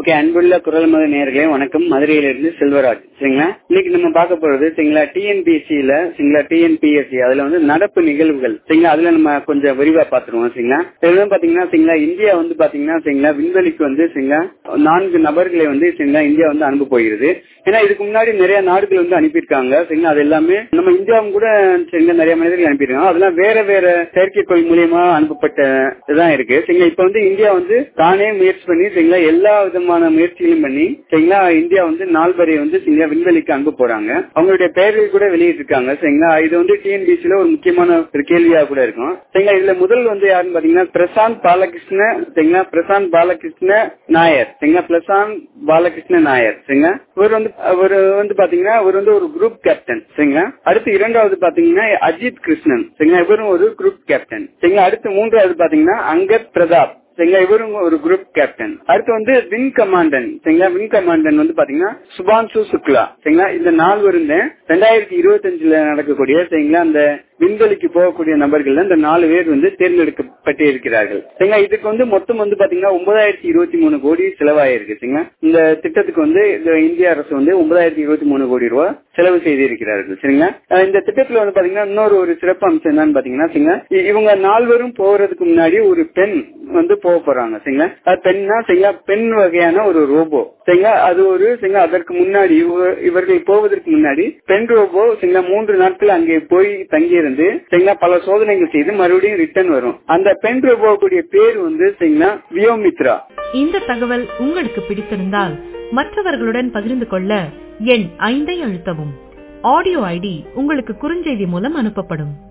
okay அன்புள்ள குரல் மத நேர்களே வணக்கம் மதுரையிலிருந்து செல்வராஜ் சரிங்களா இன்னைக்கு நம்ம பார்க்க போறது சரிங்களா டிஎன்பிஎஸ்சியில சரிங்களா டிஎன்பிஎஸ்சி அதுல வந்து நடப்பு நிகழ்வுகள் சரிங்களா அதுல நம்ம கொஞ்சம் விரிவா பாத்துருவோம் சரிங்களா இதுல பாத்தீங்கன்னா சரிங்களா இந்தியா வந்து பாத்தீங்கன்னா சரிங்களா விண்வெளிக்கு வந்து சரிங்களா நான்கு நபர்களை வந்து சரிங்களா இந்தியா வந்து அனுப்ப போகிறது ஏன்னா இதுக்கு முன்னாடி நிறைய நாடுகள் வந்து அனுப்பியிருக்காங்க சரிங்களா அது எல்லாமே நம்ம இந்தியாவும் கூட சரிங்களா நிறைய மனிதர்கள் அனுப்பியிருக்காங்க அதெல்லாம் வேற வேற செயற்கைக்கோள் மூலியமா அனுப்பப்பட்ட இதுதான் இருக்கு சரிங்களா இப்ப வந்து இந்தியா வந்து தானே முயற்சி பண்ணி சரிங்களா எல்லா விதமான முயற்சிகளும் பண்ணி சரிங்களா இந்தியா வந்து நால்வரை வந்து சரிங்களா விண்வெளிக்கு அனுப்ப போறாங்க அவங்களுடைய பெயர்கள் கூட வெளியிட்டிருக்காங்க சரிங்களா இது வந்து டிஎன்பிசில ஒரு முக்கியமான ஒரு கேள்வியா கூட இருக்கும் சரிங்களா இதுல முதல் வந்து யாருன்னு பாத்தீங்கன்னா பிரசாந்த் பாலகிருஷ்ண சரிங்களா பிரசாந்த் பாலகிருஷ்ண நாயர் சரிங்களா பிரசாந்த் பாலகிருஷ்ண நாயர் சரிங்களா இவர் வந்து அவர் வந்து பாத்தீங்கன்னா இவர் வந்து ஒரு குரூப் கேப்டன் சரிங்களா அடுத்து இரண்டாவது பாத்தீங்கன்னா அஜித் கிருஷ்ணன் சரிங்களா இவரும் ஒரு குரூப் கேப்டன் சரிங்களா அடுத்து மூன்றாவது பாத்தீங்கன்னா அங்கத் பிரதாப் சரிங்களா இவரும் ஒரு குரூப் கேப்டன் அடுத்து வந்து வின் கமாண்டன் சரிங்களா வின் கமாண்டன் வந்து பாத்தீங்கன்னா சுபான்சு சுக்லா சரிங்களா இந்த நால்வரும் ரெண்டாயிரத்தி இருபத்தி அஞ்சுல நடக்கக்கூடிய சரிங்களா அந்த விண்வெளிக்கு போகக்கூடிய நபர்கள் இந்த நாலு பேர் வந்து தேர்ந்தெடுக்கப்பட்டு இருக்கிறார்கள் சரிங்களா இதுக்கு வந்து மொத்தம் வந்து பாத்தீங்கன்னா ஒன்பதாயிரத்தி இருபத்தி மூணு கோடி செலவாயிருக்கு சரிங்களா இந்த திட்டத்துக்கு வந்து இந்திய அரசு வந்து ஒன்பதாயிரத்தி இருபத்தி மூணு கோடி ரூபாய் செலவு செய்து இருக்கிறார்கள் சரிங்களா இந்த திட்டத்துல வந்து பாத்தீங்கன்னா இன்னொரு ஒரு சிறப்பு அம்சம் என்னன்னு பாத்தீங்கன்னா சரிங்களா இவங்க நால்வரும் போறதுக்கு முன்னாடி ஒரு பெண் வந்து போக போறாங்க சரிங்களா பெண்ணா சரிங்களா பெண் வகையான ஒரு ரோபோ சரிங்களா அது ஒரு சரிங்களா அதற்கு முன்னாடி இவர்கள் போவதற்கு முன்னாடி பெண் ரோபோ சரிங்களா மூன்று நாட்கள் அங்கே போய் தங்கியிருந்து சரிங்களா பல சோதனைகள் செய்து மறுபடியும் ரிட்டர்ன் வரும் அந்த பெண் ரோபோ கூடிய பேர் வந்து சரிங்களா வியோமித்ரா இந்த தகவல் உங்களுக்கு பிடித்திருந்தால் மற்றவர்களுடன் பகிர்ந்து கொள்ள எண் ஐந்தை அழுத்தவும் ஆடியோ ஐடி உங்களுக்கு குறுஞ்செய்தி மூலம் அனுப்பப்படும்